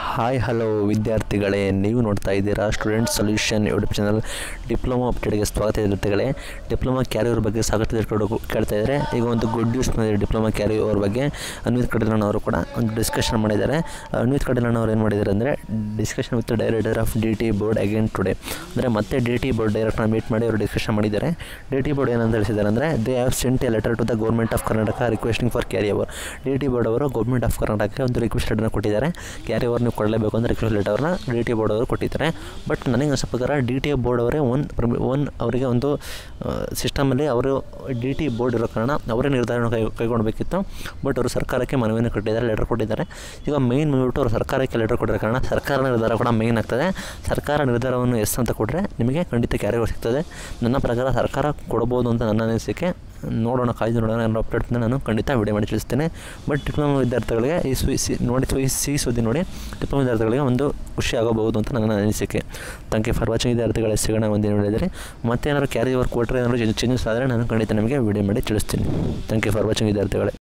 hi hello ವಿದ್ಯಾರ್ಥಿಗಳೇ ನೀವು ನೋಡ್ತಾ ಇದ್ದೀರಾ student solution YouTube channel diploma ಅಪ್ಡೇಟ್ಗೆ ಸ್ವಾಗತ ವಿದ್ಯಾರ್ಥಿಗಳೇ ಡಿಪ್ಲೊಮಾ ಕ್ಯಾರಿಯರ್ ಬಗ್ಗೆ ಸಾಕಷ್ಟು ತಿಳ್ಕೊಂಡು ಕೇಳ್ತಾ ಇದ್ದಾರೆ ಈಗ ಒಂದು ಗುಡ್ ನ್ಯೂಸ್ ಬಂದಿದೆ ಡಿಪ್ಲೊಮಾ ಕ್ಯಾರಿಯರ್ ಬಗ್ಗೆ ಅನ್ವಿತ್ ಕಡಿಲಣ್ಣ ಅವರು ಕೂಡ ಒಂದು ಡಿಸ್ಕಷನ್ ಮಾಡಿದ್ದಾರೆ ಅನ್ವಿತ್ ಕಡಿಲಣ್ಣ ಅವ್ರು ಏನು ಮಾಡಿದ್ದಾರೆ ಅಂದರೆ discussion with director of D T board again today ಅಂದರೆ ಮತ್ತೆ ಡಿ ಟಿ ಬೋರ್ಡ್ ಡೈರೆಕ್ಟರ್ನ ಮೀಟ್ ಮಾಡಿ ಅವರು ಡಿಸ್ಕಷನ್ ಮಾಡಿದ್ದಾರೆ ಡಿ ಟಿ ಬೋರ್ಡ್ ಏನಂತ ತಿಳಿಸಿದ್ದಾರೆ ಅಂದರೆ they have sent a letter to the government of Karnataka requesting for carry over D T board ಅವರು ಗೌರ್ಮೆಂಟ್ ಆಫ್ ಕರ್ನಾಟಕಕ್ಕೆ ಒಂದು ರಿಕ್ವೆಸ್ಟ್ ಲೆಟರ್ನ ಕೊಟ್ಟಿದ್ದಾರೆ ಕ್ಯಾರಿ ಓವರ್ ನೀವು ಕೊಡಲೇಬೇಕು ಅಂತ ರಿಕ್ವೆಸ್ಟ್ ಲೆಟರ್ನ ಡಿ ಟಿ ಬೋರ್ಡ್ ಅವರು ಕೊಟ್ಟಿದ್ದಾರೆ ಬಟ್ ನನಗೆ ಅನಿಸೋ ಪ್ರಕಾರ ಡಿ ಟಿ ಬೋರ್ಡ್ ಅವರೇ ಒನ್ ಒನ್ ಅವರಿಗೆ ಒಂದು ಸಿಸ್ಟಮಲ್ಲಿ ಅವರು ಡಿ ಟಿ ಬೋರ್ಡ್ ಇರೋ ಕಾರಣ ಅವರೇ ನಿರ್ಧಾರನ ಕೈ ಕೈಗೊಳ್ಳಬೇಕಿತ್ತು ಬಟ್ ಅವರು ಸರ್ಕಾರಕ್ಕೆ ಮನವಿಯನ್ನು ಕೊಟ್ಟಿದ್ದಾರೆ ಲೆಟರ್ ಕೊಟ್ಟಿದ್ದಾರೆ ಈಗ ಮೇಯ್ನ್ ಬಂದ್ಬಿಟ್ಟು ಅವರು ಸರ್ಕಾರಕ್ಕೆ ಲೆಟರ್ ಕೊಟ್ಟಿರೋ ಕಾರಣ ಸರ್ಕಾರ ನಿರ್ಧಾರ ಕೂಡ ಮೇಯ್ನ್ ಆಗ್ತದೆ ಸರ್ಕಾರ ನಿರ್ಧಾರವನ್ನು ಎಸ್ ಅಂತ ಕೊಟ್ಟರೆ ನಿಮಗೆ ಖಂಡಿತ ಕ್ಯಾರಿ ಓವರ್ ಸಿಗ್ತದೆ ನನ್ನ ಪ್ರಕಾರ ಸರ್ಕಾರ ಕೊಡ್ಬೋದು ಅಂತ ನನ್ನ ಅನಿಸಿಕೆ ನೋಡೋಣ ಕಾಯ್ದು ನೋಡೋಣ ನಾನು ಅಪ್ಡೇಟ್ ನಾನು ಖಂಡಿತ ವಿಡಿಯೋ ಮಾಡಿ ತಿಳಿಸ್ತೇನೆ ಬಟ್ ಡಿಪ್ಲೊಮಾ ವಿದ್ಯಾರ್ಥಿಗಳಿಗೆ ಈ ಸು ಸಿ ನೋಡಿ ಈ ಸಿ ಸುದ್ದಿ ನೋಡಿ ಡಿಪ್ಲೊಮಾ ವಿದ್ಯಾರ್ಥಿಗಳಿಗೆ ಒಂದು ಖುಷಿ ಆಗಬಹುದು ಅಂತ ನನ್ನ ಅನಿಸಿಕೆ ಥ್ಯಾಂಕ್ ಯು ಫಾರ್ ವಾಚಿಂಗ್ ವಿದ್ಯಾರ್ಥಿಗಳ ಸಿಗೋಣ ಒಂದಿನ ನೋಡಿದರೆ ಮತ್ತೆ ಏನಾದ್ರು ಕ್ಯಾರಿ ಓವರ್ ಕೊಟ್ಟರೆ ಏನಾದ್ರು ಚೇಂಜಸ್ ಆದರೆ ನಾನು ಖಂಡಿತ ನಿಮಗೆ ವಿಡಿಯೋ ಮಾಡಿ ತಿಳಿಸ್ತೀನಿ ಥ್ಯಾಂಕ್ ಯು ಫಾರ್ ವಾಚಿಂಗ್ ವಿದ್ಯಾರ್ಥಿಗಳೇ